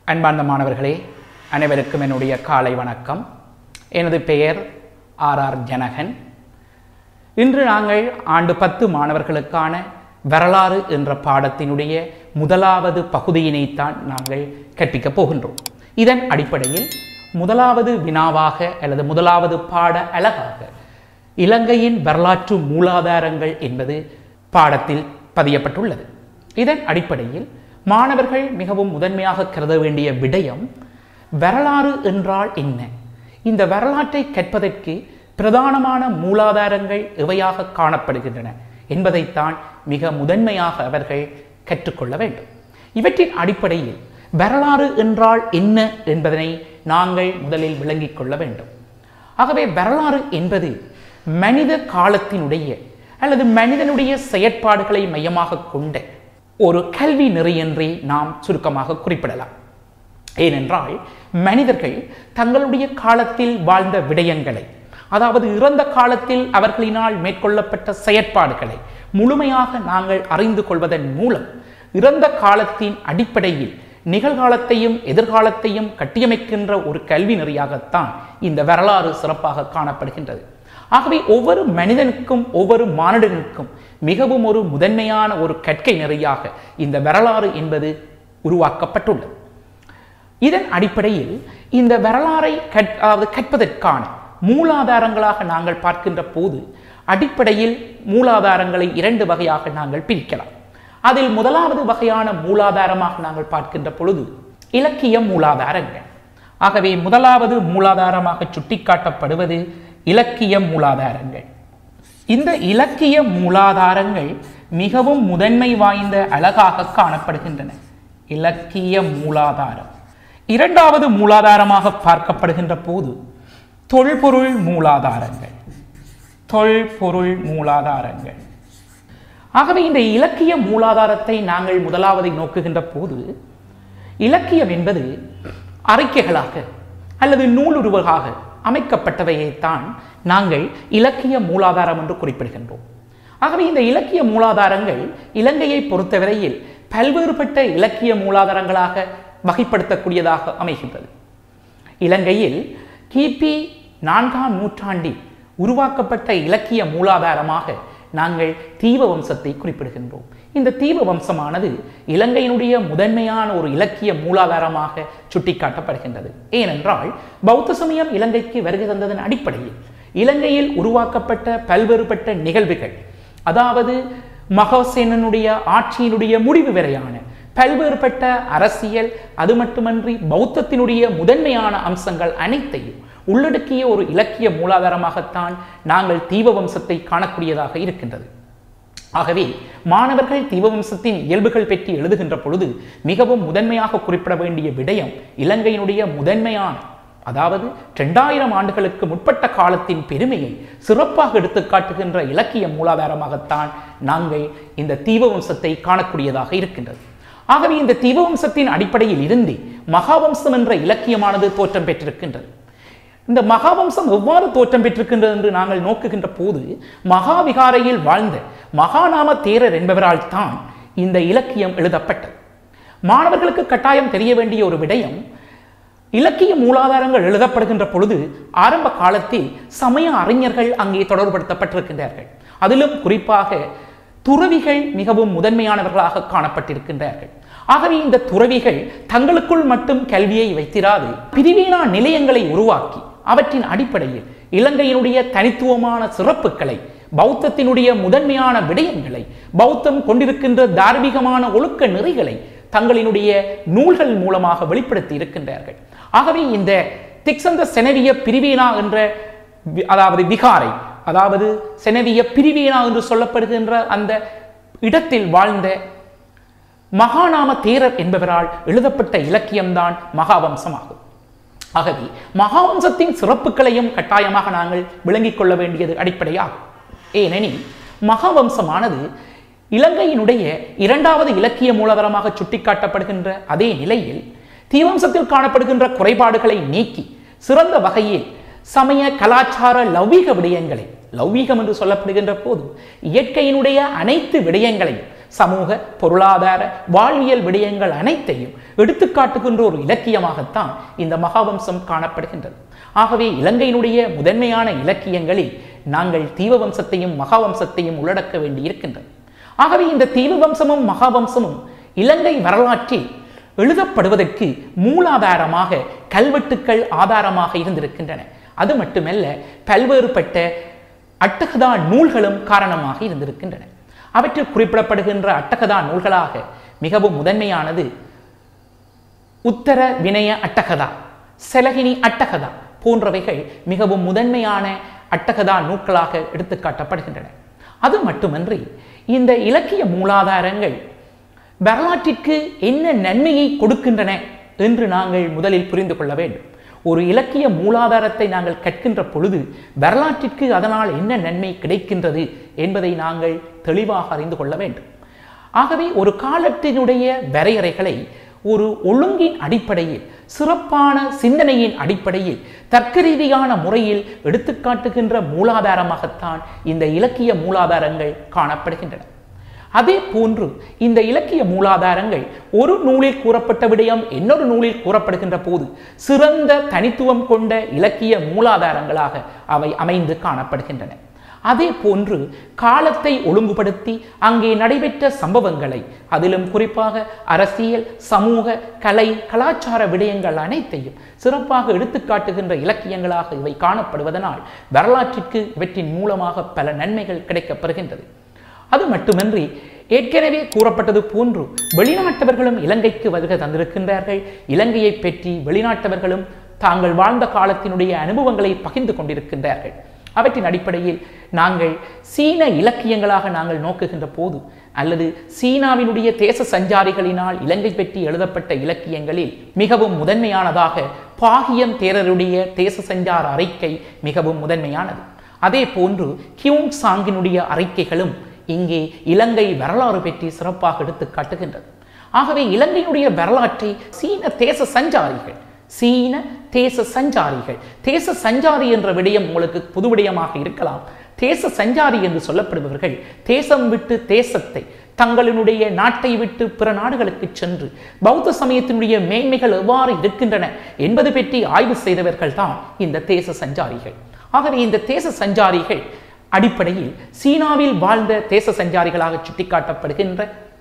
அன்பார்ந்த மாணவர்களே அனைவருக்கும் என்னுடைய காலை வணக்கம் எனது பெயர் ஆர் ஆர் ஜனகன் இன்று நாங்கள் ஆண்டு பத்து மாணவர்களுக்கான வரலாறு என்ற பாடத்தினுடைய முதலாவது பகுதியினைத்தான் நாங்கள் கற்பிக்கப் போகின்றோம் இதன் அடிப்படையில் முதலாவது வினாவாக அல்லது முதலாவது பாட அழகாக இலங்கையின் வரலாற்று மூலாதாரங்கள் என்பது பாடத்தில் பதியப்பட்டுள்ளது இதன் அடிப்படையில் மாணவர்கள் மிகவும் முதன்மையாக கருத வேண்டிய விடயம் வரலாறு என்றால் என்ன இந்த வரலாற்றை கற்பதற்கு பிரதானமான மூலாதாரங்கள் எவையாக காணப்படுகின்றன என்பதைத்தான் மிக முதன்மையாக அவர்கள் கற்றுக்கொள்ள வேண்டும் இவற்றின் அடிப்படையில் வரலாறு என்றால் என்ன என்பதனை நாங்கள் முதலில் விளங்கிக் கொள்ள வேண்டும் ஆகவே வரலாறு என்பது மனித காலத்தினுடைய அல்லது மனிதனுடைய செயற்பாடுகளை மையமாக கொண்ட ஒரு கல்வி நெறி என்றே நாம் சுருக்கமாக குறிப்பிடலாம் ஏனென்றால் மனிதர்கள் தங்களுடைய காலத்தில் வாழ்ந்த விடயங்களை அதாவது இறந்த காலத்தில் அவர்களினால் மேற்கொள்ளப்பட்ட செயற்பாடுகளை முழுமையாக நாங்கள் அறிந்து கொள்வதன் மூலம் இறந்த காலத்தின் அடிப்படையில் நிகழ்காலத்தையும் எதிர்காலத்தையும் கட்டியமைக்கின்ற ஒரு கல்வி நெறியாகத்தான் இந்த வரலாறு சிறப்பாக காணப்படுகின்றது ஆகவே ஒவ்வொரு மனிதனுக்கும் ஒவ்வொரு மானிடனுக்கும் மிகவும் ஒரு முதன்மையான ஒரு கற்கை நெறியாக இந்த வரலாறு என்பது உருவாக்கப்பட்டுள்ளது இதன் அடிப்படையில் இந்த வரலாறை கற் அதாவது கற்பதற்கான மூலாதாரங்களாக நாங்கள் பார்க்கின்ற போது அடிப்படையில் மூலாதாரங்களை இரண்டு வகையாக நாங்கள் பிரிக்கலாம் அதில் முதலாவது வகையான மூலாதாரமாக நாங்கள் பார்க்கின்ற பொழுது இலக்கிய மூலாதாரங்கள் ஆகவே முதலாவது மூலாதாரமாக சுட்டிக்காட்டப்படுவது இலக்கிய மூலாதாரங்கள் இந்த இலக்கிய மூலாதாரங்கள் மிகவும் முதன்மை வாய்ந்த அழகாக காணப்படுகின்றன இலக்கிய மூலாதாரம் இரண்டாவது மூலாதாரமாக பார்க்கப்படுகின்ற போது தொல்பொருள் மூலாதாரங்கள் தொல்பொருள் மூலாதாரங்கள் ஆகவே இந்த இலக்கிய மூலாதாரத்தை நாங்கள் முதலாவதை நோக்குகின்ற போது இலக்கியம் என்பது அறிக்கைகளாக அல்லது நூலுருவகாக அமைக்கப்பட்டவையைத்தான் நாங்கள் இலக்கிய மூலாதாரம் என்று குறிப்பிடுகின்றோம் ஆகவே இந்த இலக்கிய மூலாதாரங்கள் இலங்கையை பொறுத்தவரையில் பல்வேறுபட்ட இலக்கிய மூலாதாரங்களாக வகைப்படுத்தக்கூடியதாக அமைகின்றது இலங்கையில் கிபி நான்காம் நூற்றாண்டில் உருவாக்கப்பட்ட இலக்கிய மூலாதாரமாக நாங்கள் தீப வம்சத்தை குறிப்பிடுகின்றோம் இந்த தீப வம்சமானது இலங்கையினுடைய முதன்மையான ஒரு இலக்கிய மூலாதாரமாக சுட்டிக்காட்டப்படுகின்றது ஏனென்றால் பௌத்த சமயம் இலங்கைக்கு வருகை தந்ததன் அடிப்படையில் இலங்கையில் உருவாக்கப்பட்ட பல்வேறுபட்ட நிகழ்வுகள் அதாவது மகோசேனனுடைய ஆட்சியினுடைய முடிவு வரையான பல்வேறுபட்ட அரசியல் அது மட்டுமன்றி பௌத்தத்தினுடைய முதன்மையான அம்சங்கள் அனைத்தையும் உள்ளடக்கிய ஒரு இலக்கிய மூலாதாரமாகத்தான் நாங்கள் தீபவம்சத்தை காணக்கூடியதாக இருக்கின்றது ஆகவே மாணவர்கள் தீபவம்சத்தின் இயல்புகள் பற்றி எழுதுகின்ற பொழுது மிகவும் முதன்மையாக குறிப்பிட வேண்டிய விடயம் இலங்கையினுடைய முதன்மையான அதாவது இரண்டாயிரம் ஆண்டுகளுக்கு முற்பட்ட காலத்தின் பெருமையை சிறப்பாக எடுத்து காட்டுகின்ற இலக்கிய மூலாதாரமாகத்தான் நாங்கள் இந்த தீபவம்சத்தை காணக்கூடியதாக இருக்கின்றது ஆகவே இந்த தீபவம்சத்தின் அடிப்படையில் இருந்து மகாவம்சம் என்ற இலக்கியமானது தோற்றம் பெற்றிருக்கின்றது இந்த மகாவம்சம் எவ்வாறு தோற்றம் பெற்றிருக்கின்றது என்று நாங்கள் நோக்குகின்ற போது மகாவிகாரையில் வாழ்ந்த மகாநாம தேரர் என்பவரால் தான் இந்த இலக்கியம் எழுதப்பட்டது மாணவர்களுக்கு கட்டாயம் தெரிய வேண்டிய ஒரு விடயம் இலக்கிய மூலாதாரங்கள் எழுதப்படுகின்ற பொழுது ஆரம்ப காலத்தில் சமய அறிஞர்கள் அங்கே தொடர்படுத்தப்பட்டிருக்கின்றார்கள் அதிலும் குறிப்பாக துறவிகள் மிகவும் முதன்மையானவர்களாக காணப்பட்டிருக்கின்றார்கள் ஆகவே இந்த துறவிகள் தங்களுக்குள் மட்டும் கல்வியை வைத்திராது பிரிவினா நிலையங்களை உருவாக்கி அவற்றின் அடிப்படையில் இலங்கையினுடைய தனித்துவமான சிறப்புகளை பௌத்தத்தினுடைய முதன்மையான விடயங்களை பௌத்தம் கொண்டிருக்கின்ற தார்மீகமான ஒழுக்க நெறிகளை தங்களினுடைய நூல்கள் மூலமாக வெளிப்படுத்தி இருக்கின்றார்கள் ஆகவே இந்த திக்சந்த செனவிய பிரிவினா என்ற அதாவது விகாரை அதாவது செனவிய பிரிவினா என்று சொல்லப்படுகின்ற அந்த இடத்தில் வாழ்ந்த மகாநாம தேரர் என்பவரால் எழுதப்பட்ட இலக்கியம்தான் மகாவம்சமாகும் ஆகவே மகாவம்சத்தின் சிறப்புகளையும் கட்டாயமாக நாங்கள் விளங்கிக் கொள்ள வேண்டியது அடிப்படையாகும் ஏனெனில் மகாவம்சமானது இலங்கையினுடைய இரண்டாவது இலக்கிய மூலதனமாக சுட்டிக்காட்டப்படுகின்ற அதே நிலையில் தீவம்சத்தில் காணப்படுகின்ற குறைபாடுகளை நீக்கி சிறந்த வகையில் சமய கலாச்சார லௌவீக விடயங்களை லௌவீகம் என்று சொல்லப்படுகின்ற போது இயற்கையினுடைய அனைத்து விடயங்களையும் சமூக பொருளாதார வாழ்வியல் விடயங்கள் அனைத்தையும் எடுத்துக்காட்டுகின்ற ஒரு இலக்கியமாகத்தான் இந்த மகாவம்சம் காணப்படுகின்றது ஆகவே இலங்கையினுடைய முதன்மையான இலக்கியங்களில் நாங்கள் தீவவம்சத்தையும் மகாவம்சத்தையும் உள்ளடக்க வேண்டி இருக்கின்றது ஆகவே இந்த தீவவம்சமும் மகாவம்சமும் இலங்கை வரலாற்றில் எழுதப்படுவதற்கு மூலாதாரமாக கல்வெட்டுக்கள் ஆதாரமாக இருந்திருக்கின்றன அது மட்டுமல்ல பல்வேறுபட்ட அட்டகதா நூல்களும் காரணமாக இருந்திருக்கின்றன அவற்றில் குறிப்பிடப்படுகின்ற அட்டகதா நூல்களாக மிகவும் முதன்மையானது உத்தர வினய அட்டகதா செலகினி அட்டகதா போன்றவைகள் மிகவும் முதன்மையான அட்டகதா நூல்களாக எடுத்துக்காட்டப்படுகின்றன அது மட்டுமன்றி இந்த இலக்கிய மூலாதாரங்கள் வரலாற்றிற்கு என்ன நன்மையை கொடுக்கின்றன என்று நாங்கள் முதலில் புரிந்து கொள்ள வேண்டும் ஒரு இலக்கிய மூலாதாரத்தை நாங்கள் கற்கின்ற பொழுது வரலாற்றிற்கு அதனால் என்ன நன்மை கிடைக்கின்றது என்பதை நாங்கள் தெளிவாக அறிந்து கொள்ள வேண்டும் ஆகவே ஒரு காலத்தினுடைய வரையறைகளை ஒரு ஒழுங்கின் அடிப்படையில் சிறப்பான சிந்தனையின் அடிப்படையில் தர்க்க ரீதியான முறையில் எடுத்துக்காட்டுகின்ற மூலாதாரமாகத்தான் இந்த இலக்கிய மூலாதாரங்கள் காணப்படுகின்றன அதே போன்று இந்த இலக்கிய மூலாதாரங்கள் ஒரு நூலில் கூறப்பட்ட விடயம் இன்னொரு நூலில் கூறப்படுகின்ற போது சிறந்த தனித்துவம் கொண்ட இலக்கிய மூலாதாரங்களாக அவை அமைந்து காணப்படுகின்றன அதே போன்று காலத்தை ஒழுங்குபடுத்தி அங்கே நடைபெற்ற சம்பவங்களை அதிலும் குறிப்பாக அரசியல் சமூக கலை கலாச்சார விடயங்கள் அனைத்தையும் சிறப்பாக எடுத்துக்காட்டுகின்ற இலக்கியங்களாக இவை காணப்படுவதனால் வரலாற்றிற்கு இவற்றின் மூலமாக பல நன்மைகள் கிடைக்கப்பெறுகின்றது அது மட்டுமின்றி ஏற்கனவே கூறப்பட்டது போன்று வெளிநாட்டவர்களும் இலங்கைக்கு வருகை தந்திருக்கின்றார்கள் இலங்கையை பற்றி வெளிநாட்டவர்களும் தாங்கள் வாழ்ந்த காலத்தினுடைய அனுபவங்களை பகிர்ந்து கொண்டிருக்கின்றார்கள் அவற்றின் அடிப்படையில் நாங்கள் சீன இலக்கியங்களாக நாங்கள் நோக்குகின்ற போது அல்லது சீனாவினுடைய தேச சஞ்சாரிகளினால் இலங்கை பற்றி எழுதப்பட்ட இலக்கியங்களில் மிகவும் முதன்மையானதாக பாகியம் தேரருடைய தேச சஞ்சார அறிக்கை மிகவும் முதன்மையானது அதே போன்று கியூங் சாங்கினுடைய அறிக்கைகளும் இங்கே இலங்கை வரலாறு பற்றி சிறப்பாக எடுத்து காட்டுகின்றது ஆகவே இலங்கையினுடைய வரலாற்றை சீன தேச சஞ்சாரிகள் சீன தேச சஞ்சாரிகள் தேச சஞ்சாரி என்ற விடயம் உங்களுக்கு புது விடயமாக இருக்கலாம் தேச சஞ்சாரி என்று சொல்லப்படுபவர்கள் தேசம் விட்டு தேசத்தை தங்களினுடைய நாட்டை விட்டு பிற நாடுகளுக்கு சென்று பௌத்த சமயத்தினுடைய மேன்மைகள் எவ்வாறு இருக்கின்றன என்பது பற்றி ஆய்வு செய்தவர்கள் தான் இந்த தேச சஞ்சாரிகள் ஆகவே இந்த தேச சஞ்சாரிகள் அடிப்படையில் சீனாவில் வாழ்ந்த தேச சஞ்சாரிகளாக சுட்டிக்காட்டப்படுகின்ற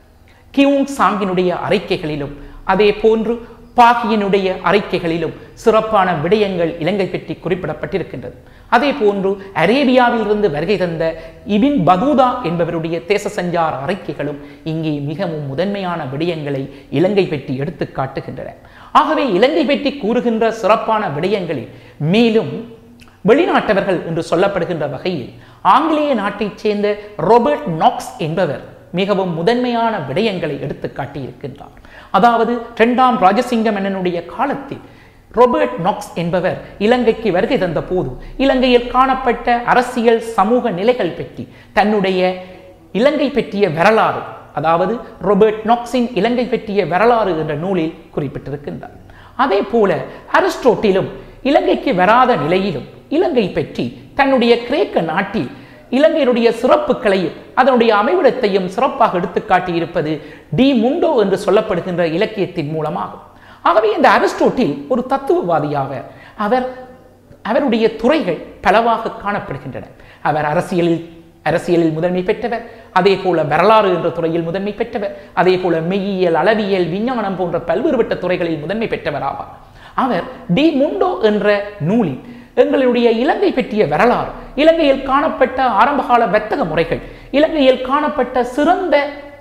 கியூங் சாங்கினுடைய அறிக்கைகளிலும் அதே போன்று பாகியனுடைய அறிக்கைகளிலும் சிறப்பான விடயங்கள் இலங்கை பற்றி குறிப்பிடப்பட்டிருக்கின்றது அதே போன்று அரேபியாவிலிருந்து வருகை தந்த இபின் பதூதா என்பவருடைய தேச சஞ்சார அறிக்கைகளும் இங்கே மிகவும் முதன்மையான விடயங்களை இலங்கை பற்றி எடுத்து காட்டுகின்றன ஆகவே இலங்கை பற்றி கூறுகின்ற சிறப்பான விடயங்களில் மேலும் வெளிநாட்டவர்கள் என்று சொல்லப்படுகின்ற வகையில் ஆங்கிலேய நாட்டைச் சேர்ந்த ரோபர்ட் நாக்ஸ் என்பவர் மிகவும் முதன்மையான விடயங்களை எடுத்து காட்டியிருக்கின்றார் அதாவது இரண்டாம் ராஜசிங்க மன்னனுடைய காலத்தில் ரோபர்ட் நாக்ஸ் என்பவர் இலங்கைக்கு வருகை தந்த போது இலங்கையில் காணப்பட்ட அரசியல் சமூக நிலைகள் பற்றி தன்னுடைய இலங்கை பற்றிய வரலாறு அதாவது ரோபர்ட் நாக்ஸின் இலங்கை பற்றிய வரலாறு என்ற நூலில் குறிப்பிட்டிருக்கின்றார் அதே போல அரிஸ்டோட்டிலும் இலங்கைக்கு வராத நிலையிலும் இலங்கை பற்றி தன்னுடைய கிரேக்க நாட்டில் இலங்கையினுடைய சிறப்புகளையும் அதனுடைய அமைவிடத்தையும் சிறப்பாக எடுத்துக்காட்டி இருப்பது டி முண்டோ என்று சொல்லப்படுகின்ற இலக்கியத்தின் மூலமாகும் ஆகவே இந்த அரிஸ்டோட்டில் ஒரு தத்துவவாதியாக அவர் அவருடைய துறைகள் பலவாக காணப்படுகின்றன அவர் அரசியலில் அரசியலில் முதன்மை பெற்றவர் அதே போல வரலாறு என்ற துறையில் முதன்மை பெற்றவர் அதே போல மெய்யியல் அளவியல் விஞ்ஞானம் போன்ற பல்வேறுபட்ட துறைகளில் முதன்மை பெற்றவர் ஆவார் அவர் டி முண்டோ என்ற நூலில் எங்களுடைய இலங்கை பற்றிய வரலாறு இலங்கையில் காணப்பட்ட ஆரம்பகால வர்த்தக முறைகள் இலங்கையில் காணப்பட்ட சிறந்த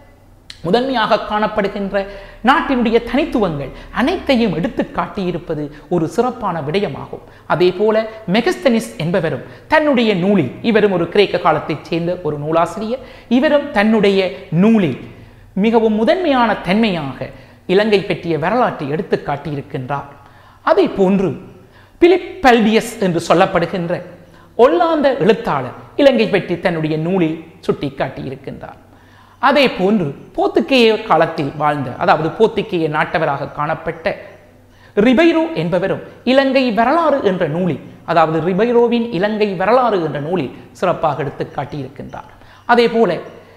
முதன்மையாக காணப்படுகின்ற நாட்டினுடைய தனித்துவங்கள் அனைத்தையும் எடுத்து காட்டியிருப்பது ஒரு சிறப்பான விடயமாகும் அதே போல மெகஸ்தனிஸ் என்பவரும் தன்னுடைய நூலில் இவரும் ஒரு கிரேக்க காலத்தைச் சேர்ந்த ஒரு நூலாசிரியர் இவரும் தன்னுடைய நூலில் மிகவும் முதன்மையான தன்மையாக இலங்கை பற்றிய வரலாற்றை எடுத்து காட்டியிருக்கின்றார் அதே போன்று பிலிப் பல்பியஸ் என்று சொல்லப்படுகின்ற ஒல்லாந்த எழுத்தாளர் இலங்கை பற்றி தன்னுடைய நூலில் சுட்டி காட்டியிருக்கின்றார் அதே போன்று போத்துக்கேய காலத்தில் வாழ்ந்த அதாவது போத்துக்கேய நாட்டவராக காணப்பட்ட ரிபைரோ என்பவரும் இலங்கை வரலாறு என்ற நூலில் அதாவது ரிபைரோவின் இலங்கை வரலாறு என்ற நூலில் சிறப்பாக எடுத்து காட்டியிருக்கின்றார் அதே போல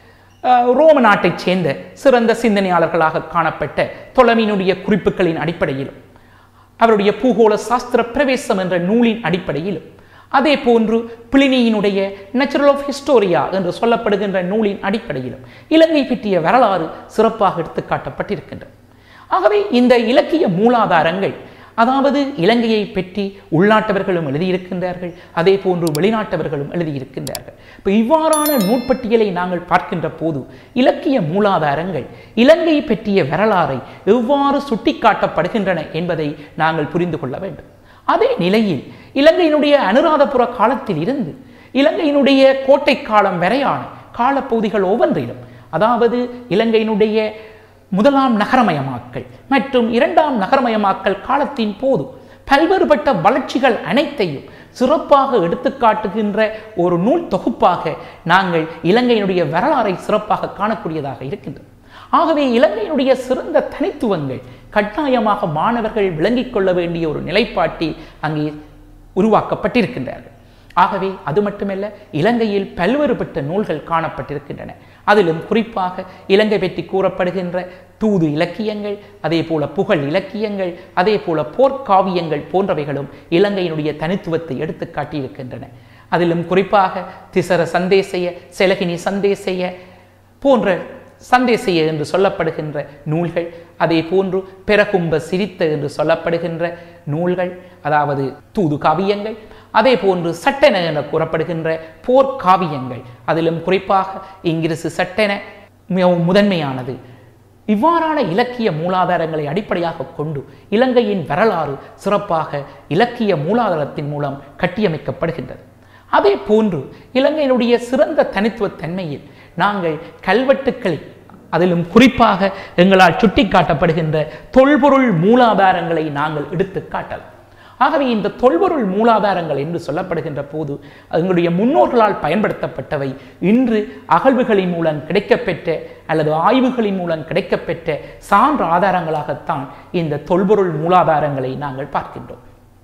அஹ், ரோம நாட்டைச் சேர்ந்த சிறந்த சிந்தனையாளர்களாக காணப்பட்ட தொலமினுடைய குறிப்புகளின் அடிப்படையிலும் அவருடைய பூகோள சாஸ்திர பிரவேசம் என்ற நூலின் அடிப்படையிலும் அதே போன்று பிளினியினுடைய நேச்சுரல் ஆஃப் ஹிஸ்டோரியா என்று சொல்லப்படுகின்ற நூலின் அடிப்படையிலும் இலங்கை பற்றிய வரலாறு சிறப்பாக எடுத்துக்காட்டப்பட்டிருக்கின்றது ஆகவே இந்த இலக்கிய மூலாதாரங்கள் அதாவது இலங்கையை பற்றி உள்நாட்டவர்களும் எழுதியிருக்கின்றார்கள் அதே போன்று வெளிநாட்டவர்களும் எழுதியிருக்கின்றார்கள் இப்போ இவ்வாறான நூற்பட்டியலை நாங்கள் பார்க்கின்ற போது இலக்கிய மூலாதாரங்கள் இலங்கை பற்றிய வரலாறை எவ்வாறு சுட்டிக்காட்டப்படுகின்றன என்பதை நாங்கள் புரிந்து கொள்ள வேண்டும் அதே நிலையில் இலங்கையினுடைய அனுராதபுர காலத்தில் இருந்து இலங்கையினுடைய கோட்டை காலம் வரையான காலப்பகுதிகள் ஒவ்வொன்றிலும் அதாவது இலங்கையினுடைய முதலாம் நகரமயமாக்கல் மற்றும் இரண்டாம் நகரமயமாக்கல் காலத்தின் போது பல்வேறுபட்ட வளர்ச்சிகள் அனைத்தையும் சிறப்பாக எடுத்துக்காட்டுகின்ற ஒரு நூல் தொகுப்பாக நாங்கள் இலங்கையினுடைய வரலாறை சிறப்பாக காணக்கூடியதாக இருக்கின்றது ஆகவே இலங்கையினுடைய சிறந்த தனித்துவங்கள் கட்டாயமாக மாணவர்கள் விளங்கிக் கொள்ள வேண்டிய ஒரு நிலைப்பாட்டில் அங்கே உருவாக்கப்பட்டிருக்கின்றார்கள் ஆகவே அது மட்டுமல்ல இலங்கையில் பல்வேறுபட்ட நூல்கள் காணப்பட்டிருக்கின்றன அதிலும் குறிப்பாக இலங்கை பற்றி கூறப்படுகின்ற தூது இலக்கியங்கள் அதே போல புகழ் இலக்கியங்கள் அதே போல போர்க்காவியங்கள் போன்றவைகளும் இலங்கையினுடைய தனித்துவத்தை எடுத்து காட்டியிருக்கின்றன அதிலும் குறிப்பாக திசர சந்தேசைய செலகினி சந்தேசைய போன்ற சந்தேசைய என்று சொல்லப்படுகின்ற நூல்கள் அதே போன்று பெரகும்ப சிரித்த என்று சொல்லப்படுகின்ற நூல்கள் அதாவது தூது காவியங்கள் அதே போன்று சட்டென என கூறப்படுகின்ற போர்க்காவியங்கள் அதிலும் குறிப்பாக இங்கிரிசு சட்டென மிகவும் முதன்மையானது இவ்வாறான இலக்கிய மூலாதாரங்களை அடிப்படையாக கொண்டு இலங்கையின் வரலாறு சிறப்பாக இலக்கிய மூலாதாரத்தின் மூலம் கட்டியமைக்கப்படுகின்றது அதே போன்று இலங்கையினுடைய சிறந்த தனித்துவ தன்மையில் நாங்கள் கல்வெட்டுக்களை அதிலும் குறிப்பாக எங்களால் சுட்டிக்காட்டப்படுகின்ற தொல்பொருள் மூலாதாரங்களை நாங்கள் எடுத்து காட்டலாம் ஆகவே இந்த தொல்பொருள் மூலாதாரங்கள் என்று சொல்லப்படுகின்ற போது எங்களுடைய முன்னோர்களால் பயன்படுத்தப்பட்டவை இன்று அகழ்வுகளின் மூலம் கிடைக்கப்பெற்ற அல்லது ஆய்வுகளின் மூலம் கிடைக்கப்பெற்ற சான்று ஆதாரங்களாகத்தான் இந்த தொல்பொருள் மூலாதாரங்களை நாங்கள் பார்க்கின்றோம்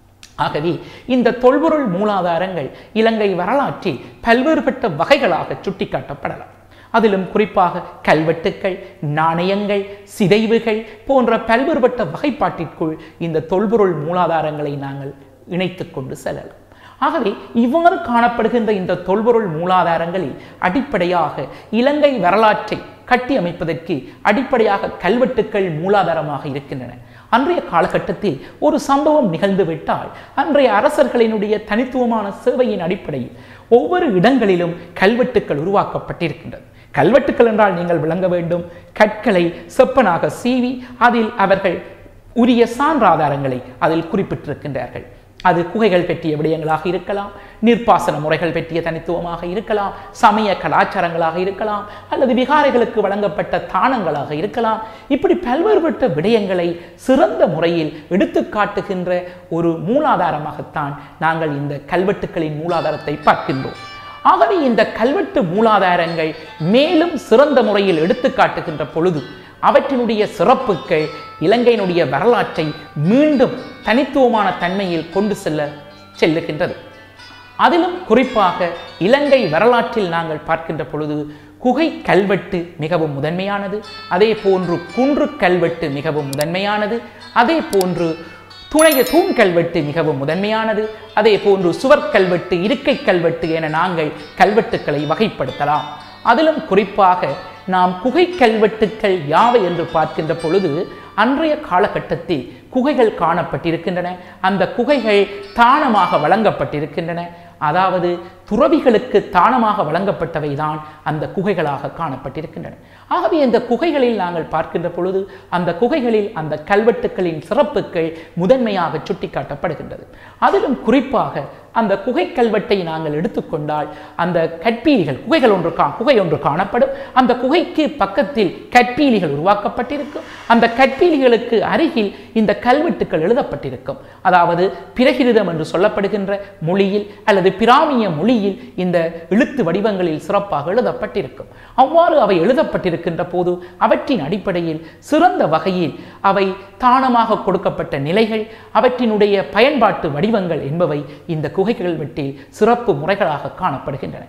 ஆகவே இந்த தொல்பொருள் மூலாதாரங்கள் இலங்கை வரலாற்றில் பல்வேறுபட்ட வகைகளாக சுட்டிக்காட்டப்படலாம் அதிலும் குறிப்பாக கல்வெட்டுக்கள் நாணயங்கள் சிதைவுகள் போன்ற பல்வேறுபட்ட வகைப்பாட்டிற்குள் இந்த தொல்பொருள் மூலாதாரங்களை நாங்கள் இணைத்து கொண்டு செல்லலாம் ஆகவே இவ்வாறு காணப்படுகின்ற இந்த தொல்பொருள் மூலாதாரங்களில் அடிப்படையாக இலங்கை வரலாற்றை கட்டி அமைப்பதற்கு அடிப்படையாக கல்வெட்டுக்கள் மூலாதாரமாக இருக்கின்றன அன்றைய காலகட்டத்தில் ஒரு சம்பவம் நிகழ்ந்துவிட்டால் அன்றைய அரசர்களினுடைய தனித்துவமான சேவையின் அடிப்படையில் ஒவ்வொரு இடங்களிலும் கல்வெட்டுக்கள் உருவாக்கப்பட்டிருக்கின்றது கல்வெட்டுக்கள் என்றால் நீங்கள் விளங்க வேண்டும் கற்களை செப்பனாக சீவி அதில் அவர்கள் உரிய சான்றாதாரங்களை அதில் குறிப்பிட்டிருக்கின்றார்கள் அது குகைகள் பற்றிய விடயங்களாக இருக்கலாம் நீர்ப்பாசன முறைகள் பற்றிய தனித்துவமாக இருக்கலாம் சமய கலாச்சாரங்களாக இருக்கலாம் அல்லது விகாரைகளுக்கு வழங்கப்பட்ட தானங்களாக இருக்கலாம் இப்படி பல்வேறுபட்ட விடயங்களை சிறந்த முறையில் எடுத்து காட்டுகின்ற ஒரு மூலாதாரமாகத்தான் நாங்கள் இந்த கல்வெட்டுக்களின் மூலாதாரத்தை பார்க்கின்றோம் ஆகவே இந்த கல்வெட்டு மூலாதாரங்கள் மேலும் சிறந்த முறையில் எடுத்து காட்டுகின்ற பொழுது அவற்றினுடைய சிறப்புகள் இலங்கையினுடைய வரலாற்றை மீண்டும் தனித்துவமான தன்மையில் கொண்டு செல்ல செல்லுகின்றது அதிலும் குறிப்பாக இலங்கை வரலாற்றில் நாங்கள் பார்க்கின்ற பொழுது குகை கல்வெட்டு மிகவும் முதன்மையானது அதே போன்று குன்று கல்வெட்டு மிகவும் முதன்மையானது அதே போன்று துணைய தூண் கல்வெட்டு மிகவும் முதன்மையானது அதே போன்று சுவர் கல்வெட்டு இருக்கை கல்வெட்டு என நாங்கள் கல்வெட்டுக்களை வகைப்படுத்தலாம் அதிலும் குறிப்பாக நாம் குகை கல்வெட்டுக்கள் யாவை என்று பார்க்கின்ற பொழுது அன்றைய காலகட்டத்தில் குகைகள் காணப்பட்டிருக்கின்றன அந்த குகைகள் தானமாக வழங்கப்பட்டிருக்கின்றன அதாவது துறவிகளுக்கு தானமாக வழங்கப்பட்டவைதான் அந்த குகைகளாக காணப்பட்டிருக்கின்றன ஆகவே இந்த குகைகளில் நாங்கள் பார்க்கின்ற பொழுது அந்த குகைகளில் அந்த கல்வெட்டுக்களின் சிறப்புகள் முதன்மையாக சுட்டிக்காட்டப்படுகின்றது அதிலும் குறிப்பாக அந்த குகை கல்வெட்டை நாங்கள் எடுத்துக்கொண்டால் அந்த கற்பீலிகள் குகைகள் ஒன்று கா குகை ஒன்று காணப்படும் அந்த குகைக்கு பக்கத்தில் கற்பீலிகள் உருவாக்கப்பட்டிருக்கும் அந்த கற்பீலிகளுக்கு அருகில் இந்த கல்வெட்டுக்கள் எழுதப்பட்டிருக்கும் அதாவது பிரகிருதம் என்று சொல்லப்படுகின்ற மொழியில் அல்லது பிராமிய மொழியில் இந்த எழுத்து வடிவங்களில் சிறப்பாக எழுதப்பட்டிருக்கும் அவ்வாறு அவை எழுதப்பட்டிருக்கின்ற போது அவற்றின் அடிப்படையில் சிறந்த வகையில் அவை தானமாக கொடுக்கப்பட்ட நிலைகள் அவற்றினுடைய பயன்பாட்டு வடிவங்கள் என்பவை இந்த குகைகள் வெட்டில் சிறப்பு முறைகளாக காணப்படுகின்றன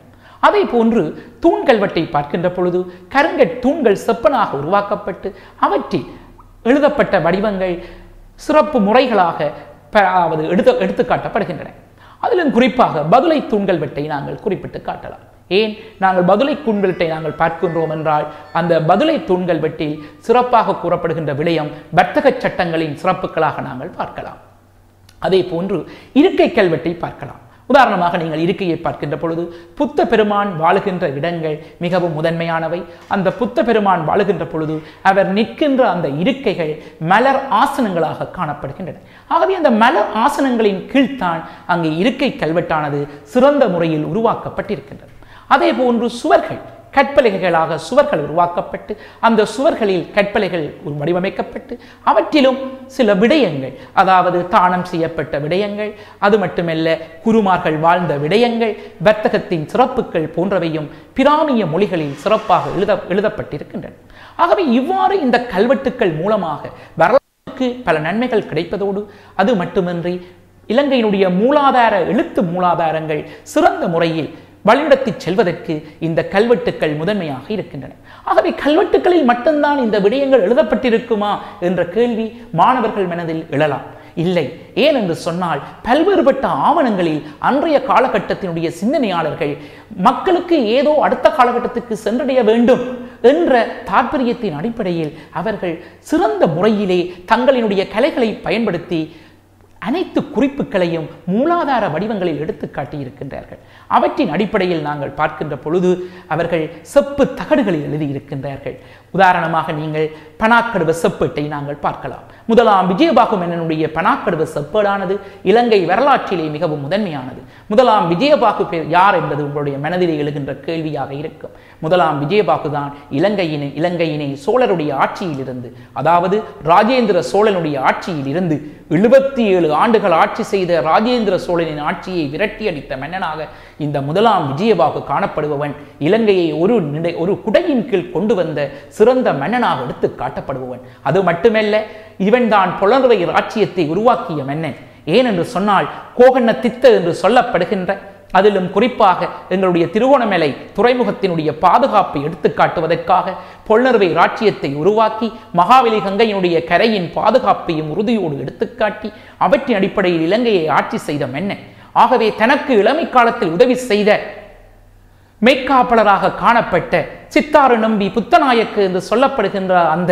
அதே போன்று தூண்கல்வெட்டை பார்க்கின்ற பொழுது கருங்கட் தூண்கள் செப்பனாக உருவாக்கப்பட்டு அவற்றில் எழுதப்பட்ட வடிவங்கள் சிறப்பு முறைகளாக ப- அதாவது எடுத்து எடுத்து காட்டப்படுகின்றன அதிலும் குறிப்பாக பதுளை தூண்கள் வெட்டை நாங்கள் குறிப்பிட்டு காட்டலாம் ஏன் நாங்கள் பதுளை தூண்கள்வெட்டை நாங்கள் பார்க்கின்றோம் என்றால் அந்த பதுளை தூண்கள் வெட்டில் சிறப்பாக கூறப்படுகின்ற விடயம் வர்த்தக சட்டங்களின் சிறப்புகளாக நாங்கள் பார்க்கலாம் அதே போன்று இருக்கை கல்வெட்டை பார்க்கலாம் உதாரணமாக நீங்கள் இருக்கையை பார்க்கின்ற பொழுது புத்த பெருமான் வாழுகின்ற இடங்கள் மிகவும் முதன்மையானவை அந்த புத்த பெருமான் வாழுகின்ற பொழுது அவர் நிற்கின்ற அந்த இருக்கைகள் மலர் ஆசனங்களாக காணப்படுகின்றன ஆகவே அந்த மலர் ஆசனங்களின் கீழ்த்தான் அங்கே இருக்கை கல்வெட்டானது சிறந்த முறையில் உருவாக்கப்பட்டிருக்கின்றது அதே போன்று சுவர்கள் கற்பலகைகளாக சுவர்கள் உருவாக்கப்பட்டு அந்த சுவர்களில் கற்பலைகள் உரு- வடிவமைக்கப்பட்டு அவற்றிலும் சில விடயங்கள் அதாவது தானம் செய்யப்பட்ட விடயங்கள் அது மட்டுமல்ல குருமார்கள் வாழ்ந்த விடயங்கள் வர்த்தகத்தின் சிறப்புகள் போன்றவையும் பிராமிய மொழிகளில் சிறப்பாக எழுத எழுதப்பட்டிருக்கின்றன ஆகவே இவ்வாறு இந்த கல்வெட்டுக்கள் மூலமாக வரலாற்றுக்கு பல நன்மைகள் கிடைப்பதோடு அது மட்டுமின்றி இலங்கையினுடைய மூலாதார எழுத்து மூலாதாரங்கள் சிறந்த முறையில் வழிநடத்தி செல்வதற்கு இந்த கல்வெட்டுக்கள் முதன்மையாக இருக்கின்றன ஆகவே கல்வெட்டுக்களில் மட்டும்தான் இந்த விடயங்கள் எழுதப்பட்டிருக்குமா என்ற கேள்வி மாணவர்கள் மனதில் எழலாம் இல்லை ஏன் என்று சொன்னால் பல்வேறுபட்ட ஆவணங்களில் அன்றைய காலகட்டத்தினுடைய சிந்தனையாளர்கள் மக்களுக்கு ஏதோ அடுத்த காலகட்டத்துக்கு சென்றடைய வேண்டும் என்ற தாற்பயத்தின் அடிப்படையில் அவர்கள் சிறந்த முறையிலே தங்களினுடைய கலைகளை பயன்படுத்தி அனைத்து குறிப்புகளையும் மூலாதார வடிவங்களில் எடுத்து காட்டியிருக்கின்றார்கள் அவற்றின் அடிப்படையில் நாங்கள் பார்க்கின்ற பொழுது அவர்கள் செப்பு தகடுகளில் எழுதியிருக்கின்றார்கள் உதாரணமாக நீங்கள் பனாக்கடுவ செப்பேட்டை நாங்கள் பார்க்கலாம் முதலாம் விஜயபாகு மன்னனுடைய பனாக்கடுவ செப்பேடானது இலங்கை வரலாற்றிலே மிகவும் முதன்மையானது முதலாம் விஜயபாகு பேர் யார் என்பது உங்களுடைய மனதிலே எழுகின்ற கேள்வியாக இருக்கும் முதலாம் விஜயபாகு தான் இலங்கையினை இலங்கையினை சோழருடைய ஆட்சியிலிருந்து அதாவது ராஜேந்திர சோழனுடைய ஆட்சியில் இருந்து எழுபத்தி ஏழு ஆண்டுகள் ஆட்சி செய்த ராஜேந்திர சோழனின் ஆட்சியை விரட்டி அடித்த மன்னனாக இந்த முதலாம் விஜயபாகு காணப்படுபவன் இலங்கையை ஒரு நிலை ஒரு குடையின் கீழ் கொண்டு வந்த சிறந்த மன்னனாக எடுத்து காட்டப்படுபவன் அது மட்டுமல்ல இவன்தான் புலர்வை ராச்சியத்தை உருவாக்கிய மன்னன் ஏன் என்று சொன்னால் கோகண்ண தித்த என்று சொல்லப்படுகின்ற அதிலும் குறிப்பாக எங்களுடைய திருவோணமலை துறைமுகத்தினுடைய பாதுகாப்பை எடுத்து காட்டுவதற்காக பொன்னர்வை ராச்சியத்தை உருவாக்கி மகாவலி கங்கையினுடைய கரையின் பாதுகாப்பையும் உறுதியோடு எடுத்துக்காட்டி அவற்றின் அடிப்படையில் இலங்கையை ஆட்சி செய்த மன்னன் ஆகவே தனக்கு இளமை காலத்தில் உதவி செய்த மெய்க்காப்பாளராக காணப்பட்ட சித்தாறு நம்பி புத்தநாயக்கு என்று சொல்லப்படுகின்ற அந்த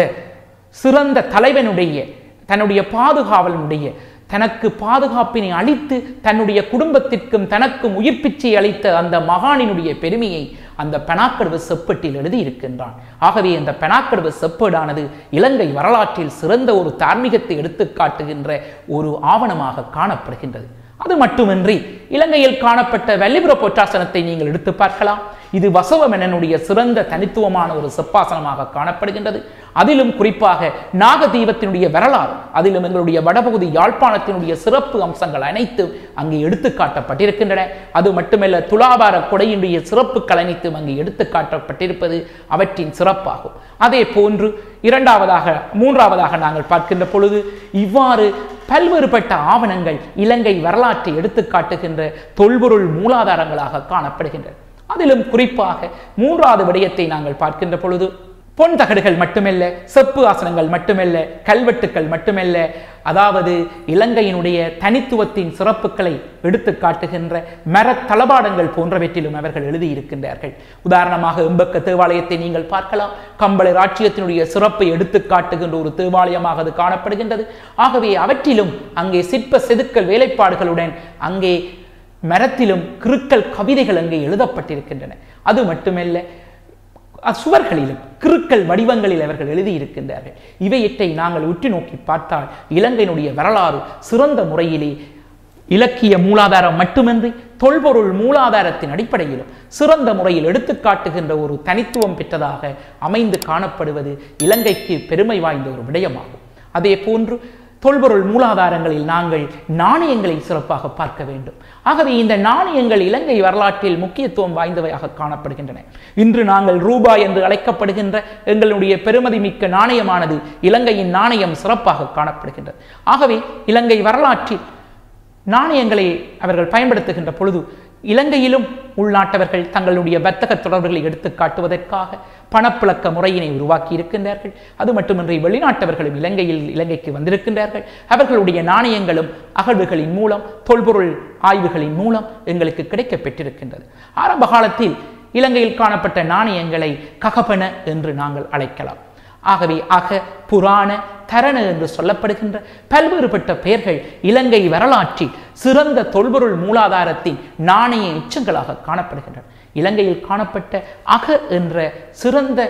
சிறந்த தலைவனுடைய தன்னுடைய பாதுகாவலனுடைய தனக்கு பாதுகாப்பினை அளித்து தன்னுடைய குடும்பத்திற்கும் தனக்கும் உயிர் பிச்சை அளித்த அந்த மகானினுடைய பெருமையை அந்த பெனாக்கடுவு செப்பேட்டில் எழுதியிருக்கின்றான் ஆகவே அந்த பெனாக்கடுவு செப்பேடானது இலங்கை வரலாற்றில் சிறந்த ஒரு தார்மீகத்தை எடுத்து காட்டுகின்ற ஒரு ஆவணமாக காணப்படுகின்றது அது மட்டுமின்றி இலங்கையில் காணப்பட்ட வல்லிபுர பொற்றாசனத்தை நீங்கள் எடுத்து பார்க்கலாம் இது வசவ மன்னனுடைய சிறந்த தனித்துவமான ஒரு செப்பாசனமாக காணப்படுகின்றது அதிலும் குறிப்பாக நாகதீபத்தினுடைய வரலாறு அதிலும் எங்களுடைய வடபகுதி யாழ்ப்பாணத்தினுடைய சிறப்பு அம்சங்கள் அனைத்தும் அங்கே எடுத்து காட்டப்பட்டிருக்கின்றன அது மட்டுமல்ல துலாபார கொடையினுடைய சிறப்புகள் அனைத்தும் அங்கே எடுத்து காட்டப்பட்டிருப்பது அவற்றின் சிறப்பாகும் அதே போன்று இரண்டாவதாக மூன்றாவதாக நாங்கள் பார்க்கின்ற பொழுது இவ்வாறு பல்வேறுபட்ட ஆவணங்கள் இலங்கை வரலாற்றை எடுத்து காட்டுகின்ற தொல்பொருள் மூலாதாரங்களாக காணப்படுகின்றன அதிலும் குறிப்பாக மூன்றாவது விடயத்தை நாங்கள் பார்க்கின்ற பொழுது பொன் தகடுகள் மட்டுமல்ல செப்பு ஆசனங்கள் மட்டுமல்ல கல்வெட்டுக்கள் மட்டுமல்ல அதாவது இலங்கையினுடைய தனித்துவத்தின் சிறப்புகளை எடுத்து காட்டுகின்ற மரத் தளபாடங்கள் போன்றவற்றிலும் அவர்கள் எழுதியிருக்கின்றார்கள் உதாரணமாக எம்பக்க தேவாலயத்தை நீங்கள் பார்க்கலாம் கம்பளை ராச்சியத்தினுடைய சிறப்பை எடுத்து காட்டுகின்ற ஒரு தேவாலயமாக அது காணப்படுகின்றது ஆகவே அவற்றிலும் அங்கே சிற்ப செதுக்கல் வேலைப்பாடுகளுடன் அங்கே மரத்திலும் கிறுக்கல் கவிதைகள் அங்கே எழுதப்பட்டிருக்கின்றன அது மட்டுமல்ல சுவர்களிலும் கிறுக்கல் வடிவங்களில் அவர்கள் எழுதியிருக்கின்றார்கள் இவையற்றை நாங்கள் உற்று நோக்கி பார்த்தால் இலங்கையினுடைய வரலாறு சிறந்த முறையிலே இலக்கிய மூலாதாரம் மட்டுமின்றி தொல்பொருள் மூலாதாரத்தின் அடிப்படையிலும் சிறந்த முறையில் எடுத்துக்காட்டுகின்ற ஒரு தனித்துவம் பெற்றதாக அமைந்து காணப்படுவது இலங்கைக்கு பெருமை வாய்ந்த ஒரு விடயமாகும் அதே போன்று தொல்பொருள் மூலாதாரங்களில் நாங்கள் நாணயங்களை சிறப்பாக பார்க்க வேண்டும் ஆகவே இந்த நாணயங்கள் இலங்கை வரலாற்றில் முக்கியத்துவம் வாய்ந்தவையாக காணப்படுகின்றன இன்று நாங்கள் ரூபாய் என்று அழைக்கப்படுகின்ற எங்களுடைய பெருமதி மிக்க நாணயமானது இலங்கையின் நாணயம் சிறப்பாக காணப்படுகின்றது ஆகவே இலங்கை வரலாற்றில் நாணயங்களை அவர்கள் பயன்படுத்துகின்ற பொழுது இலங்கையிலும் உள்நாட்டவர்கள் தங்களுடைய வர்த்தக தொடர்புகளை எடுத்து காட்டுவதற்காக பணப்புழக்க முறையினை உருவாக்கி இருக்கின்றார்கள் அது மட்டுமின்றி வெளிநாட்டவர்களும் இலங்கையில் இலங்கைக்கு வந்திருக்கின்றார்கள் அவர்களுடைய நாணயங்களும் அகழ்வுகளின் மூலம் தொல்பொருள் ஆய்வுகளின் மூலம் எங்களுக்கு கிடைக்கப் பெற்றிருக்கின்றது ஆரம்ப காலத்தில் இலங்கையில் காணப்பட்ட நாணயங்களை ககபன என்று நாங்கள் அழைக்கலாம் ஆகவே அக புராண தரண என்று சொல்லப்படுகின்ற பல்வேறுபட்ட பெயர்கள் இலங்கை வரலாற்றில் சிறந்த தொல்பொருள் மூலாதாரத்தின் நாணய எச்சங்களாக காணப்படுகின்றன இலங்கையில் காணப்பட்ட அக என்ற சிறந்த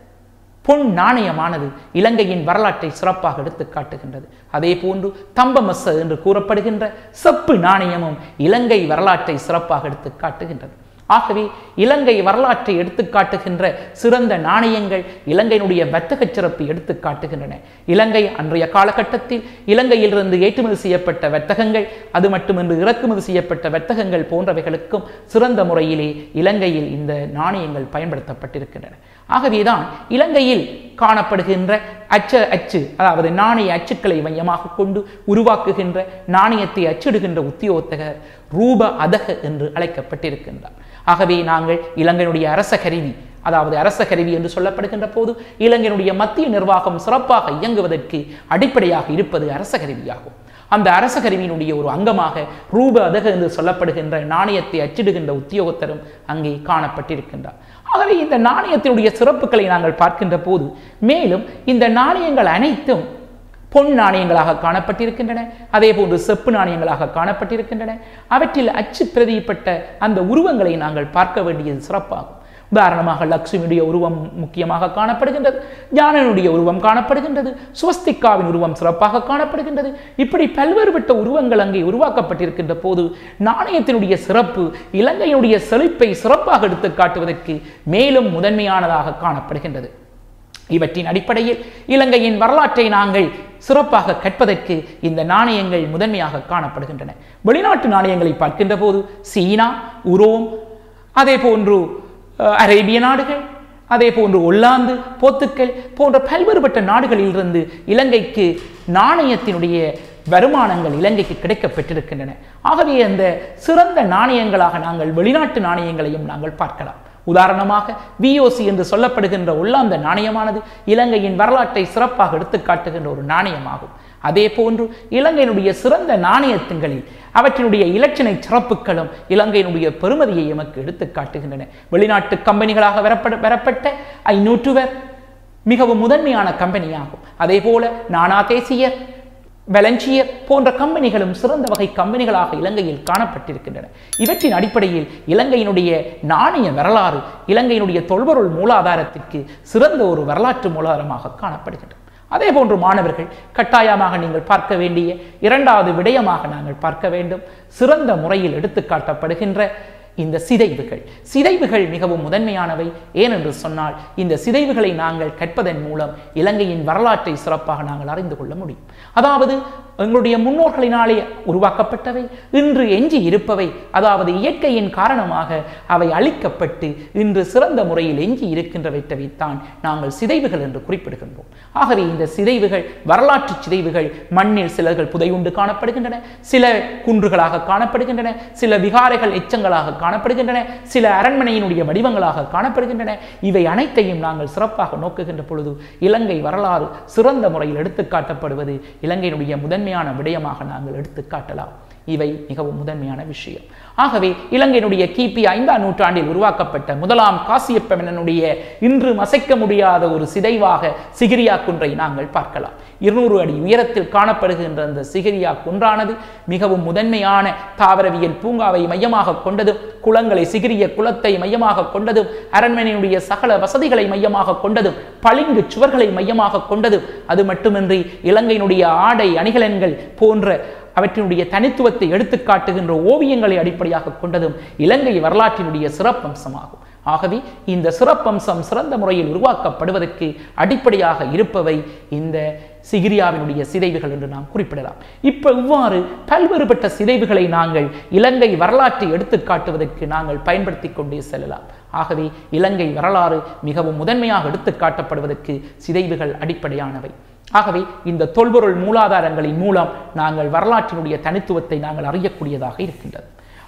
பொன் நாணயமானது இலங்கையின் வரலாற்றை சிறப்பாக எடுத்து காட்டுகின்றது அதே போன்று தம்பமச என்று கூறப்படுகின்ற செப்பு நாணயமும் இலங்கை வரலாற்றை சிறப்பாக எடுத்து காட்டுகின்றது ஆகவே இலங்கை வரலாற்றை எடுத்து காட்டுகின்ற சிறந்த நாணயங்கள் இலங்கையினுடைய வர்த்தக சிறப்பு எடுத்து காட்டுகின்றன இலங்கை அன்றைய காலகட்டத்தில் இலங்கையிலிருந்து ஏற்றுமதி செய்யப்பட்ட வர்த்தகங்கள் அது மட்டுமின்றி இறக்குமதி செய்யப்பட்ட வர்த்தகங்கள் போன்றவைகளுக்கும் சிறந்த முறையிலே இலங்கையில் இந்த நாணயங்கள் பயன்படுத்தப்பட்டிருக்கின்றன ஆகவேதான் இலங்கையில் காணப்படுகின்ற அச்ச அச்சு அதாவது நாணய அச்சுக்களை மையமாக கொண்டு உருவாக்குகின்ற நாணயத்தை அச்சிடுகின்ற உத்தியோகத்தகர் ரூப அதக என்று அழைக்கப்பட்டிருக்கின்றார் ஆகவே நாங்கள் இலங்கையினுடைய அரச கருவி அதாவது அரச கருவி என்று சொல்லப்படுகின்ற போது இலங்கையினுடைய மத்திய நிர்வாகம் சிறப்பாக இயங்குவதற்கு அடிப்படையாக இருப்பது அரச கருவியாகும் அந்த அரச கருவியினுடைய ஒரு அங்கமாக ரூப அதக என்று சொல்லப்படுகின்ற நாணயத்தை அச்சிடுகின்ற உத்தியோகத்தரும் அங்கே காணப்பட்டிருக்கின்றார் ஆகவே இந்த நாணயத்தினுடைய சிறப்புகளை நாங்கள் பார்க்கின்ற போது மேலும் இந்த நாணயங்கள் அனைத்தும் பொன் நாணயங்களாக காணப்பட்டிருக்கின்றன அதே போன்று செப்பு நாணயங்களாக காணப்பட்டிருக்கின்றன அவற்றில் அச்சு பிரதிப்பட்ட அந்த உருவங்களை நாங்கள் பார்க்க வேண்டியது சிறப்பாகும் உதாரணமாக லக்ஷ்மியுடைய உருவம் முக்கியமாக காணப்படுகின்றது ஞானனுடைய உருவம் காணப்படுகின்றது சுவஸ்திகாவின் உருவம் சிறப்பாக காணப்படுகின்றது இப்படி பல்வேறுபட்ட உருவங்கள் அங்கே உருவாக்கப்பட்டிருக்கின்ற போது நாணயத்தினுடைய சிறப்பு இலங்கையினுடைய செழிப்பை சிறப்பாக எடுத்து காட்டுவதற்கு மேலும் முதன்மையானதாக காணப்படுகின்றது இவற்றின் அடிப்படையில் இலங்கையின் வரலாற்றை நாங்கள் சிறப்பாக கற்பதற்கு இந்த நாணயங்கள் முதன்மையாக காணப்படுகின்றன வெளிநாட்டு நாணயங்களை பார்க்கின்ற போது சீனா உரோம் அதே போன்று அஹ், அரேபிய நாடுகள் அதே போன்று ஒல்லாந்து போத்துக்கல் போன்ற பல்வேறுபட்ட நாடுகளிலிருந்து இலங்கைக்கு நாணயத்தினுடைய வருமானங்கள் இலங்கைக்கு கிடைக்கப் பெற்றிருக்கின்றன ஆகவே அந்த சிறந்த நாணயங்களாக நாங்கள் வெளிநாட்டு நாணயங்களையும் நாங்கள் பார்க்கலாம் உதாரணமாக விஓசி என்று சொல்லப்படுகின்ற உள்ளாந்த நாணயமானது இலங்கையின் வரலாற்றை சிறப்பாக எடுத்துக் காட்டுகின்ற ஒரு நாணயமாகும் அதே போன்று இலங்கையினுடைய சிறந்த நாணயத்துங்களில் அவற்றினுடைய இலட்சணை சிறப்புகளும் இலங்கையினுடைய பெருமதியை எமக்கு எடுத்துக் காட்டுகின்றன வெளிநாட்டு கம்பெனிகளாக வரப்பட வரப்பட்ட ஐநூற்றுவர் மிகவும் முதன்மையான கம்பெனியாகும் அதே போல நானா தேசியர் வெலஞ்சியர் போன்ற கம்பெனிகளும் சிறந்த வகை கம்பெனிகளாக இலங்கையில் காணப்பட்டிருக்கின்றன இவற்றின் அடிப்படையில் இலங்கையினுடைய நாணய வரலாறு இலங்கையினுடைய தொல்பொருள் மூலாதாரத்திற்கு சிறந்த ஒரு வரலாற்று மூலாதாரமாக காணப்படுகின்றன அதே போன்று மாணவர்கள் கட்டாயமாக நீங்கள் பார்க்க வேண்டிய இரண்டாவது விடயமாக நாங்கள் பார்க்க வேண்டும் சிறந்த முறையில் எடுத்துக்காட்டப்படுகின்ற இந்த சிதைவுகள் சிதைவுகள் மிகவும் முதன்மையானவை ஏனென்று சொன்னால் இந்த சிதைவுகளை நாங்கள் கற்பதன் மூலம் இலங்கையின் வரலாற்றை சிறப்பாக நாங்கள் அறிந்து கொள்ள முடியும் அதாவது எங்களுடைய முன்னோர்களினாலே உருவாக்கப்பட்டவை இன்று எஞ்சி இருப்பவை அதாவது இயற்கையின் காரணமாக அவை அழிக்கப்பட்டு இன்று சிறந்த முறையில் எஞ்சி இருக்கின்றவற்றைத்தான் நாங்கள் சிதைவுகள் என்று குறிப்பிடுகின்றோம் ஆகவே இந்த சிதைவுகள் வரலாற்று சிதைவுகள் மண்ணில் சிலர்கள் புதையுண்டு காணப்படுகின்றன சில குன்றுகளாக காணப்படுகின்றன சில விகாரைகள் எச்சங்களாக காணப்படுகின்றன சில அரண்மனையினுடைய வடிவங்களாக காணப்படுகின்றன இவை அனைத்தையும் நாங்கள் சிறப்பாக நோக்குகின்ற பொழுது இலங்கை வரலாறு சிறந்த முறையில் எடுத்துக் காட்டப்படுவது இலங்கையினுடைய முதன்மையான விடயமாக நாங்கள் எடுத்துக் காட்டலாம் இவை மிகவும் முதன்மையான விஷயம் ஆகவே இலங்கையினுடைய கிபி ஐந்தாம் நூற்றாண்டில் உருவாக்கப்பட்ட முதலாம் காசியப்ப மன்னனுடைய இன்று மசைக்க முடியாத ஒரு சிதைவாக சிகிரியா குன்றை நாங்கள் பார்க்கலாம் இருநூறு அடி உயரத்தில் காணப்படுகின்ற அந்த சிகிரியா குன்றானது மிகவும் முதன்மையான தாவரவியல் பூங்காவை மையமாக கொண்டதும் குளங்களை சிகிரிய குளத்தை மையமாக கொண்டதும் அரண்மனையினுடைய சகல வசதிகளை மையமாக கொண்டதும் பளிங்கு சுவர்களை மையமாக கொண்டதும் அது மட்டுமின்றி இலங்கையினுடைய ஆடை அணிகலன்கள் போன்ற அவற்றினுடைய தனித்துவத்தை எடுத்துக் காட்டுகின்ற ஓவியங்களை அடிப்படையாக கொண்டதும் இலங்கை வரலாற்றினுடைய சிறப்பம்சமாகும் ஆகவே இந்த சிறப்பம்சம் சிறந்த முறையில் உருவாக்கப்படுவதற்கு அடிப்படையாக இருப்பவை இந்த சிகிரியாவினுடைய சிதைவுகள் என்று நாம் குறிப்பிடலாம் இப்போ இவ்வாறு பல்வேறுபட்ட சிதைவுகளை நாங்கள் இலங்கை வரலாற்றை எடுத்துக் காட்டுவதற்கு நாங்கள் பயன்படுத்தி கொண்டே செல்லலாம் ஆகவே இலங்கை வரலாறு மிகவும் முதன்மையாக எடுத்துக் காட்டப்படுவதற்கு சிதைவுகள் அடிப்படையானவை ஆகவே இந்த தொல்பொருள் மூலாதாரங்களின் மூலம் நாங்கள் வரலாற்றினுடைய தனித்துவத்தை நாங்கள் அறியக்கூடியதாக இருக்கின்றது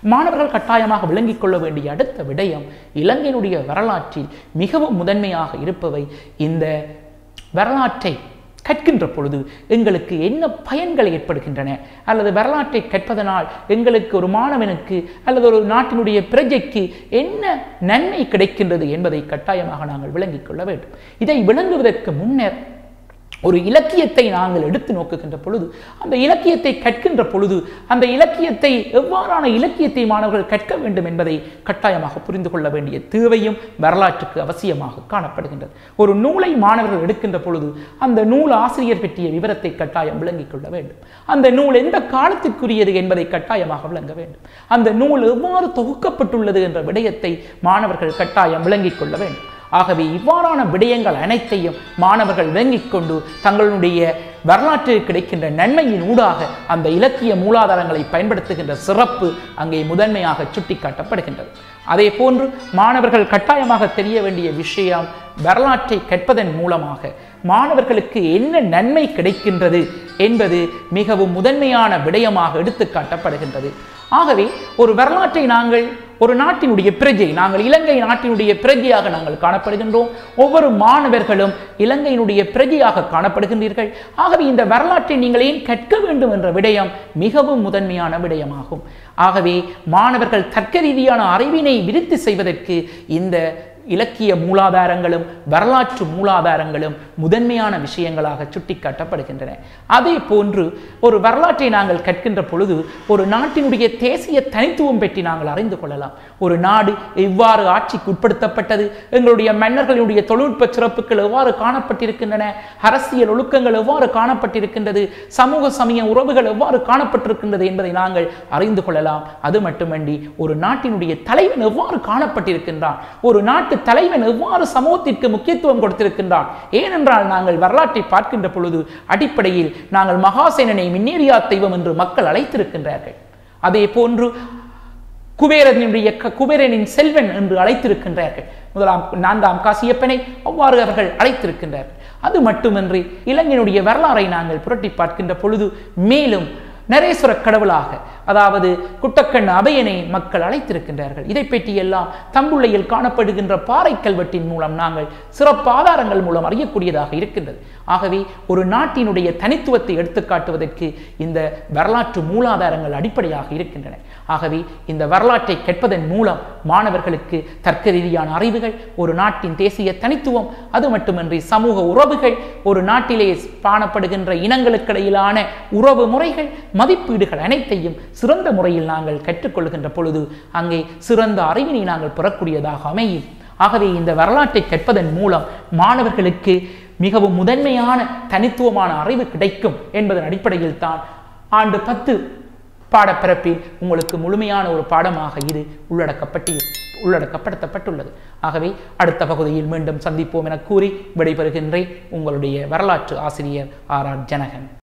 மாணவர்கள் கட்டாயமாக விளங்கிக் கொள்ள வேண்டிய அடுத்த விடயம் இலங்கையினுடைய வரலாற்றில் மிகவும் முதன்மையாக இருப்பவை இந்த வரலாற்றை கற்கின்ற பொழுது எங்களுக்கு என்ன பயன்கள் ஏற்படுகின்றன அல்லது வரலாற்றை கற்பதனால் எங்களுக்கு ஒரு மாணவனுக்கு அல்லது ஒரு நாட்டினுடைய பிரஜைக்கு என்ன நன்மை கிடைக்கின்றது என்பதை கட்டாயமாக நாங்கள் விளங்கிக் கொள்ள வேண்டும் இதை விளங்குவதற்கு முன்னர் ஒரு இலக்கியத்தை நாங்கள் எடுத்து நோக்குகின்ற பொழுது அந்த இலக்கியத்தை கற்கின்ற பொழுது அந்த இலக்கியத்தை எவ்வாறான இலக்கியத்தை மாணவர்கள் கற்க வேண்டும் என்பதை கட்டாயமாக புரிந்து கொள்ள வேண்டிய தேவையும் வரலாற்றுக்கு அவசியமாக காணப்படுகின்றது ஒரு நூலை மாணவர்கள் எடுக்கின்ற பொழுது அந்த நூல் ஆசிரியர் பற்றிய விவரத்தை கட்டாயம் விளங்கிக் கொள்ள வேண்டும் அந்த நூல் எந்த காலத்திற்குரியது என்பதை கட்டாயமாக விளங்க வேண்டும் அந்த நூல் எவ்வாறு தொகுக்கப்பட்டுள்ளது என்ற விடயத்தை மாணவர்கள் கட்டாயம் விளங்கிக் கொள்ள வேண்டும் ஆகவே இவ்வாறான விடயங்கள் அனைத்தையும் மாணவர்கள் விளங்கிக் கொண்டு தங்களுடைய வரலாற்றில் கிடைக்கின்ற நன்மையின் ஊடாக அந்த இலக்கிய மூலாதாரங்களை பயன்படுத்துகின்ற சிறப்பு அங்கே முதன்மையாக சுட்டிக்காட்டப்படுகின்றது அதே போன்று மாணவர்கள் கட்டாயமாக தெரிய வேண்டிய விஷயம் வரலாற்றை கற்பதன் மூலமாக மாணவர்களுக்கு என்ன நன்மை கிடைக்கின்றது என்பது மிகவும் முதன்மையான விடயமாக எடுத்து காட்டப்படுகின்றது ஆகவே ஒரு வரலாற்றை நாங்கள் ஒரு நாட்டினுடைய பிரஜை நாங்கள் இலங்கை நாட்டினுடைய பிரஜையாக நாங்கள் காணப்படுகின்றோம் ஒவ்வொரு மாணவர்களும் இலங்கையினுடைய பிரஜையாக காணப்படுகின்றீர்கள் ஆகவே இந்த வரலாற்றை நீங்கள் ஏன் கற்க வேண்டும் என்ற விடயம் மிகவும் முதன்மையான விடயமாகும் ஆகவே மாணவர்கள் தர்க்க ரீதியான அறிவினை விருத்தி செய்வதற்கு இந்த இலக்கிய மூலாதாரங்களும் வரலாற்று மூலாதாரங்களும் முதன்மையான விஷயங்களாக சுட்டிக்காட்டப்படுகின்றன அதே போன்று ஒரு வரலாற்றை நாங்கள் கற்கின்ற பொழுது ஒரு நாட்டினுடைய தேசிய தனித்துவம் பற்றி நாங்கள் அறிந்து கொள்ளலாம் ஒரு நாடு எவ்வாறு ஆட்சிக்கு உட்படுத்தப்பட்டது எங்களுடைய மன்னர்களுடைய தொழில்நுட்ப சிறப்புகள் எவ்வாறு காணப்பட்டிருக்கின்றன அரசியல் ஒழுக்கங்கள் எவ்வாறு காணப்பட்டிருக்கின்றது சமூக சமய உறவுகள் எவ்வாறு காணப்பட்டிருக்கின்றது என்பதை நாங்கள் அறிந்து கொள்ளலாம் அது மட்டுமன்றி ஒரு நாட்டினுடைய தலைவன் எவ்வாறு காணப்பட்டிருக்கின்றான் ஒரு நாட்டு தலைவன் எவ்வாறு சமூகத்திற்கு முக்கியத்துவம் கொடுத்திருக்கின்றான் ஏனென்றால் நாங்கள் வரலாற்றை பார்க்கின்ற பொழுது அடிப்படையில் நாங்கள் மகாசேனனை மின்னேரியா தெய்வம் என்று மக்கள் அழைத்திருக்கின்றார்கள் அதே போன்று குபேரனுடைய க- குபேரனின் செல்வன் என்று அழைத்திருக்கின்றார்கள் முதலாம் நான்காம் காசியப்பனை அவ்வாறு அவர்கள் அழைத்திருக்கின்றார்கள் அது மட்டுமின்றி இலங்கையினுடைய வரலாறை நாங்கள் புரட்டி பார்க்கின்ற பொழுது மேலும் நரேஸ்வர கடவுளாக அதாவது குட்டக்கண் அபயனை மக்கள் அழைத்திருக்கின்றார்கள் இதை பற்றி எல்லாம் தம்புள்ளையில் காணப்படுகின்ற பாறை கல்வெட்டின் மூலம் நாங்கள் சிறப்பு ஆதாரங்கள் மூலம் அறியக்கூடியதாக இருக்கின்றது ஆகவே ஒரு நாட்டினுடைய தனித்துவத்தை எடுத்துக்காட்டுவதற்கு இந்த வரலாற்று மூலாதாரங்கள் அடிப்படையாக இருக்கின்றன ஆகவே இந்த வரலாற்றை கற்பதன் மூலம் மாணவர்களுக்கு தர்க்க ரீதியான அறிவுகள் ஒரு நாட்டின் தேசிய தனித்துவம் அது மட்டுமின்றி சமூக உறவுகள் ஒரு நாட்டிலே காணப்படுகின்ற இனங்களுக்கிடையிலான உறவு முறைகள் மதிப்பீடுகள் அனைத்தையும் சிறந்த முறையில் நாங்கள் கற்றுக்கொள்கின்ற பொழுது அங்கே சிறந்த அறிவினை நாங்கள் பெறக்கூடியதாக அமையும் ஆகவே இந்த வரலாற்றை கற்பதன் மூலம் மாணவர்களுக்கு மிகவும் முதன்மையான தனித்துவமான அறிவு கிடைக்கும் என்பதன் அடிப்படையில் தான் ஆண்டு பத்து பாடப்பிறப்பில் உங்களுக்கு முழுமையான ஒரு பாடமாக இது உள்ளடக்கப்பட்டு உள்ளடக்கப்படுத்தப்பட்டுள்ளது ஆகவே அடுத்த பகுதியில் மீண்டும் சந்திப்போம் என கூறி விடைபெறுகின்றேன் உங்களுடைய வரலாற்று ஆசிரியர் ஆர் ஆர் ஜனகன்